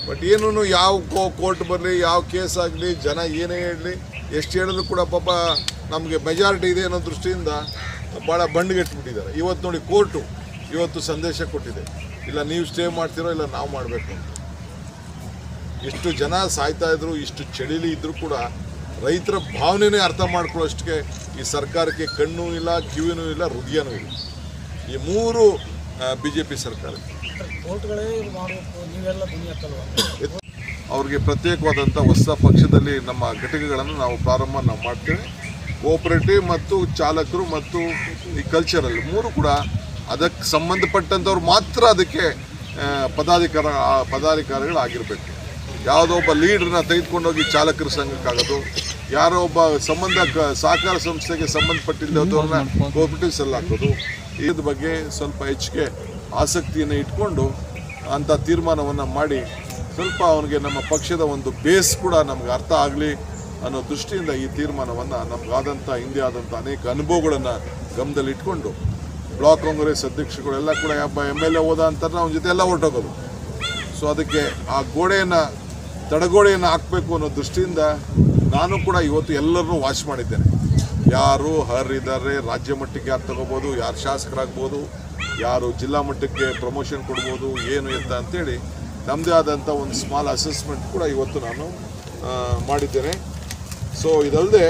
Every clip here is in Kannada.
ಬಟ್ ಏನೂ ಯಾವ ಕೋರ್ಟ್ ಬರಲಿ ಯಾವ ಕೇಸ್ ಆಗಲಿ ಜನ ಏನೇ ಹೇಳಲಿ ಎಷ್ಟು ಹೇಳಿದ್ರು ಕೂಡ ಪಾಪ ನಮಗೆ ಮೆಜಾರಿಟಿ ಇದೆ ಅನ್ನೋ ದೃಷ್ಟಿಯಿಂದ ಭಾಳ ಬಂಡ್ಗೆಟ್ಬಿಟ್ಟಿದ್ದಾರೆ ಇವತ್ತು ನೋಡಿ ಕೋರ್ಟು ಇವತ್ತು ಸಂದೇಶ ಕೊಟ್ಟಿದೆ ಇಲ್ಲ ನೀವು ಸ್ಟೇ ಮಾಡ್ತೀರೋ ಇಲ್ಲ ನಾವು ಮಾಡಬೇಕು ಅಂತ ಇಷ್ಟು ಜನ ಸಾಯ್ತಾ ಇದ್ರು ಇಷ್ಟು ಚಳಿಲಿ ಇದ್ರೂ ಕೂಡ ರೈತರ ಭಾವನೆನೇ ಅರ್ಥ ಮಾಡ್ಕೊಳ್ಳೋಷ್ಟಕ್ಕೆ ಈ ಸರ್ಕಾರಕ್ಕೆ ಕಣ್ಣು ಇಲ್ಲ ಕಿವಿನೂ ಇಲ್ಲ ಹೃದಯನೂ ಇಲ್ಲ ಈ ಮೂರು ಬಿ ಜೆ ಪಿ ಸರ್ಕಾರ ಕೋರ್ಟ್ಗಳೇ ಇದು ಮಾಡಬೇಕು ನೀವೆಲ್ಲ ಧ್ವನಿ ಹಾಕಲ್ವಾ ಅವ್ರಿಗೆ ಪ್ರತ್ಯೇಕವಾದಂಥ ಹೊಸ ಪಕ್ಷದಲ್ಲಿ ನಮ್ಮ ಘಟಕಗಳನ್ನು ನಾವು ಪ್ರಾರಂಭ ನಾವು ಮಾಡ್ತೇವೆ ಕೋಆಪರೇಟಿವ್ ಮತ್ತು ಚಾಲಕರು ಮತ್ತು ಈ ಕಲ್ಚರಲ್ ಮೂರು ಕೂಡ ಅದಕ್ಕೆ ಸಂಬಂಧಪಟ್ಟಂಥವ್ರು ಮಾತ್ರ ಅದಕ್ಕೆ ಆ, ಪದಾಧಿಕಾರ ಆ, ಪದಾಧಿಕಾರಿಗಳಾಗಿರ್ಬೇಕು ಯಾವುದೋ ಒಬ್ಬ ಲೀಡ್ರನ್ನ ತೆಗೆದುಕೊಂಡೋಗಿ ಚಾಲಕರ ಸಂಘಕ್ಕಾಗೋದು ಯಾರೋ ಒಬ್ಬ ಸಂಬಂಧ ಕ- ಸಹಕಾರ ಸಂಸ್ಥೆಗೆ ಸಂಬಂಧಪಟ್ಟಿದ್ದವ್ರನ್ನ ಕೋಆಪರೇಟಿವ್ಸ್ ಅಲ್ಲಿ ಹಾಕೋದು ಇದ್ರ ಬಗ್ಗೆ ಸ್ವಲ್ಪ ಹೆಚ್ಚಿಗೆ ಆಸಕ್ತಿಯನ್ನು ಇಟ್ಕೊಂಡು ಅಂಥ ತೀರ್ಮಾನವನ್ನು ಮಾಡಿ ಸ್ವಲ್ಪ ಅವನಿಗೆ ನಮ್ಮ ಪಕ್ಷದ ಒಂದು ಬೇಸ್ ಕೂಡ ನಮ್ಗೆ ಅರ್ಥ ಆಗಲಿ ಅನ್ನೋ ದೃಷ್ಟಿಯಿಂದ ಈ ತೀರ್ಮಾನವನ್ನು ನಮಗಾದಂಥ ಹಿಂದೆ ಆದಂಥ ಅನೇಕ ಅನುಭವಗಳನ್ನು ಗಮನದಲ್ಲಿ ಇಟ್ಕೊಂಡು ಬ್ಲಾಕ್ ಕಾಂಗ್ರೆಸ್ ಅಧ್ಯಕ್ಷಗಳೆಲ್ಲ ಕೂಡ ಒಬ್ಬ ಎಮ್ ಎಲ್ ಎ ಹೋದ ಅಂತ ಅವನ ಜೊತೆ ಎಲ್ಲ ಹೊರಟೋಗೋದು ಸೊ ಅದಕ್ಕೆ ಆ ಗೋಡೆಯನ್ನು ತಡೆಗೋಡೆಯನ್ನು ಹಾಕಬೇಕು ಅನ್ನೋ ದೃಷ್ಟಿಯಿಂದ ನಾನು ಕೂಡ ಇವತ್ತು ಎಲ್ಲರನ್ನೂ ವಾಚ್ ಮಾಡಿದ್ದೇನೆ ಯಾರು ಹರಿದ್ದಾರೆ ರಾಜ್ಯ ಮಟ್ಟಕ್ಕೆ ಯಾರು ತಗೋಬೋದು ಯಾರು ಶಾಸಕರಾಗ್ಬೋದು ಯಾರು ಜಿಲ್ಲಾ ಮಟ್ಟಕ್ಕೆ ಪ್ರಮೋಷನ್ ಕೊಡ್ಬೋದು ಏನು ಎತ್ತ ಅಂತೇಳಿ ನಮ್ಮದೇ ಆದಂಥ ಒಂದು ಸ್ಮಾಲ್ ಅಸೆಸ್ಮೆಂಟ್ ಕೂಡ ಇವತ್ತು ನಾನು ಆ, ಮಾಡಿದ್ದೇನೆ ಸೊ ಇದಲ್ಲದೆ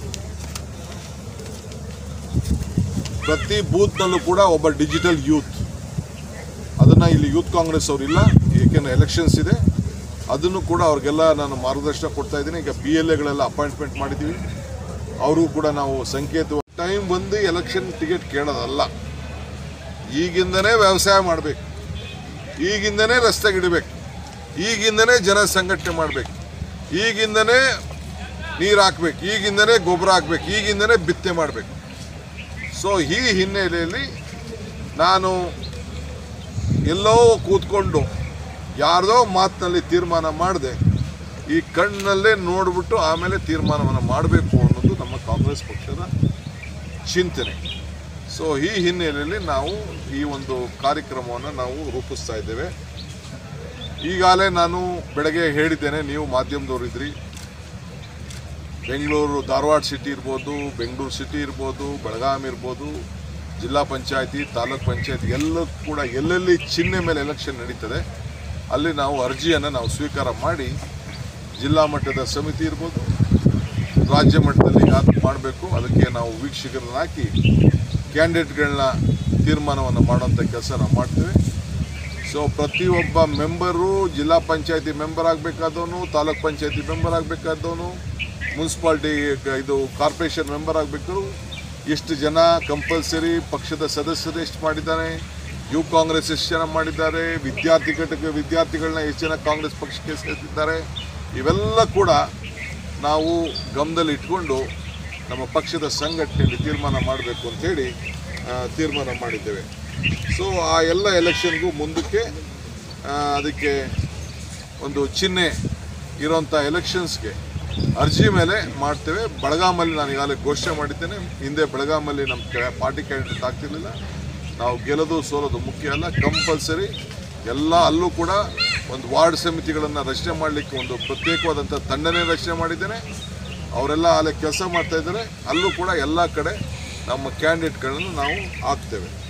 ಪ್ರತಿ ಬೂತ್ನಲ್ಲೂ ಕೂಡ ಒಬ್ಬ ಡಿಜಿಟಲ್ ಯೂತ್ ಅದನ್ನು ಇಲ್ಲಿ ಯೂತ್ ಕಾಂಗ್ರೆಸ್ ಅವರಿಲ್ಲ ಏಕೆಂದರೆ ಎಲೆಕ್ಷನ್ಸ್ ಇದೆ ಅದನ್ನು ಕೂಡ ಅವ್ರಿಗೆಲ್ಲ ನಾನು ಮಾರ್ಗದರ್ಶನ ಕೊಡ್ತಾ ಇದ್ದೀನಿ ಈಗ ಬಿ ಎಲ್ ಎಗಳೆಲ್ಲ ಅಪಾಯಿಂಟ್ಮೆಂಟ್ ಮಾಡಿದ್ದೀವಿ ಅವರು ಕೂಡ ನಾವು ಸಂಕೇತ ಟೈಮ್ ಬಂದು ಎಲೆಕ್ಷನ್ ಟಿಕೆಟ್ ಕೇಳೋದಲ್ಲ ಈಗಿಂದನೇ ವ್ಯವಸಾಯ ಮಾಡಬೇಕು ಈಗಿಂದನೇ ರಸ್ತೆಗಿಡಬೇಕು ಈಗಿಂದನೇ ಜನ ಸಂಘಟನೆ ಮಾಡಬೇಕು ಈಗಿಂದನೇ ನೀರು ಹಾಕ್ಬೇಕು ಈಗಿಂದನೇ ಗೊಬ್ಬರ ಹಾಕ್ಬೇಕು ಈಗಿಂದನೇ ಬಿತ್ತನೆ ಮಾಡಬೇಕು ಸೊ ಈ ಹಿನ್ನೆಲೆಯಲ್ಲಿ ನಾನು ಎಲ್ಲೋ ಕೂತ್ಕೊಂಡು ಯಾರ್ದೋ ಮಾತಿನಲ್ಲಿ ತೀರ್ಮಾನ ಮಾಡದೆ ಈ ಕಣ್ಣಲ್ಲೇ ನೋಡಿಬಿಟ್ಟು ಆಮೇಲೆ ತೀರ್ಮಾನವನ್ನು ಮಾಡಬೇಕು ಅನ್ನೋದು ನಮ್ಮ ಕಾಂಗ್ರೆಸ್ ಪಕ್ಷದ ಚಿಂತನೆ ಸೊ ಈ ಹಿನ್ನೆಲೆಯಲ್ಲಿ ನಾವು ಈ ಒಂದು ಕಾರ್ಯಕ್ರಮವನ್ನು ನಾವು ರೂಪಿಸ್ತಾ ಇದ್ದೇವೆ ಈಗಾಗಲೇ ನಾನು ಬೆಳಗ್ಗೆ ಹೇಳಿದ್ದೇನೆ ನೀವು ಮಾಧ್ಯಮದವರಿದ್ರಿ ಬೆಂಗಳೂರು ಧಾರವಾಡ ಸಿಟಿ ಇರ್ಬೋದು ಬೆಂಗಳೂರು ಸಿಟಿ ಇರ್ಬೋದು ಬೆಳಗಾಂ ಇರ್ಬೋದು ಜಿಲ್ಲಾ ಪಂಚಾಯತಿ ತಾಲೂಕ್ ಪಂಚಾಯತಿ ಎಲ್ಲ ಕೂಡ ಎಲ್ಲೆಲ್ಲಿ ಚಿಹ್ನೆ ಮೇಲೆ ಎಲೆಕ್ಷನ್ ನಡೀತದೆ ಅಲ್ಲಿ ನಾವು ಅರ್ಜಿಯನ್ನು ನಾವು ಸ್ವೀಕಾರ ಮಾಡಿ ಜಿಲ್ಲಾ ಮಟ್ಟದ ಸಮಿತಿ ಇರ್ಬೋದು ರಾಜ್ಯ ಮಟ್ಟದಲ್ಲಿ ಯಾರು ಮಾಡಬೇಕು ಅದಕ್ಕೆ ನಾವು ವೀಕ್ಷಕರನ್ನ ಹಾಕಿ ಕ್ಯಾಂಡಿಡೇಟ್ಗಳನ್ನ ತೀರ್ಮಾನವನ್ನು ಮಾಡುವಂಥ ಕೆಲಸ ನಾವು ಮಾಡ್ತೇವೆ ಸೊ ಪ್ರತಿಯೊಬ್ಬ ಮೆಂಬರು ಜಿಲ್ಲಾ ಪಂಚಾಯತಿ ಮೆಂಬರ್ ಆಗಬೇಕಾದವನು ತಾಲೂಕ್ ಪಂಚಾಯತಿ ಮೆಂಬರ್ ಆಗಬೇಕಾದವನು ಮುನ್ಸಿಪಾಲ್ಟಿ ಇದು ಕಾರ್ಪೊರೇಷನ್ ಮೆಂಬರ್ ಆಗಬೇಕು ಎಷ್ಟು ಜನ ಕಂಪಲ್ಸರಿ ಪಕ್ಷದ ಸದಸ್ಯರು ಎಷ್ಟು ಮಾಡಿದ್ದಾನೆ ಯುವ ಕಾಂಗ್ರೆಸ್ ಎಷ್ಟು ಜನ ಮಾಡಿದ್ದಾರೆ ವಿದ್ಯಾರ್ಥಿ ಘಟಕ ವಿದ್ಯಾರ್ಥಿಗಳನ್ನ ಎಷ್ಟು ಜನ ಕಾಂಗ್ರೆಸ್ ಪಕ್ಷಕ್ಕೆ ಸೇರ್ತಿದ್ದಾರೆ ಇವೆಲ್ಲ ಕೂಡ ನಾವು ಗಮನದಲ್ಲಿ ಇಟ್ಕೊಂಡು ನಮ್ಮ ಪಕ್ಷದ ಸಂಘಟನೆಯಲ್ಲಿ ತೀರ್ಮಾನ ಮಾಡಬೇಕು ಅಂತೇಳಿ ಆ, ತೀರ್ಮಾನ ಮಾಡಿದ್ದೇವೆ ಸೊ ಆ ಎಲ್ಲ ಎಲೆಕ್ಷನ್ಗೂ ಮುಂದಕ್ಕೆ ಆ, ಅದಕ್ಕೆ ಒಂದು ಚಿಹ್ನೆ ಇರೋಂಥ ಎಲೆಕ್ಷನ್ಸ್ಗೆ ಅರ್ಜಿ ಮೇಲೆ ಮಾಡ್ತೇವೆ ಬೆಳಗಾಮಲ್ಲಿ ನಾನು ಈಗಾಗಲೇ ಘೋಷಣೆ ಮಾಡಿದ್ದೇನೆ ಹಿಂದೆ ಬೆಳಗಾಮಲ್ಲಿ ನಮ್ಮ ಕ- ಪಾರ್ಟಿ ಕ್ಯಾಂಡಿಡೇಟ್ ಆಗ್ತಿರ್ಲಿಲ್ಲ ನಾವು ಗೆಲ್ಲೋದು ಸೋಲೋದು ಮುಖ್ಯ ಅಲ್ಲ ಕಂಪಲ್ಸರಿ ಎಲ್ಲ ಅಲ್ಲೂ ಕೂಡ ಒಂದು ವಾರ್ಡ್ ಸಮಿತಿಗಳನ್ನು ರಚನೆ ಮಾಡಲಿಕ್ಕೆ ಒಂದು ಪ್ರತ್ಯೇಕವಾದಂಥ ತಂಡನೇ ರಚನೆ ಮಾಡಿದ್ದೇನೆ ಅವರೆಲ್ಲ ಅಲ್ಲಿ ಕೆಲಸ ಮಾಡ್ತಾ ಇದ್ದಾರೆ ಅಲ್ಲೂ ಕೂಡ ಎಲ್ಲ ಕಡೆ ನಮ್ಮ ಕ್ಯಾಂಡಿಡೇಟ್ಗಳನ್ನು ನಾವು ಹಾಕ್ತೇವೆ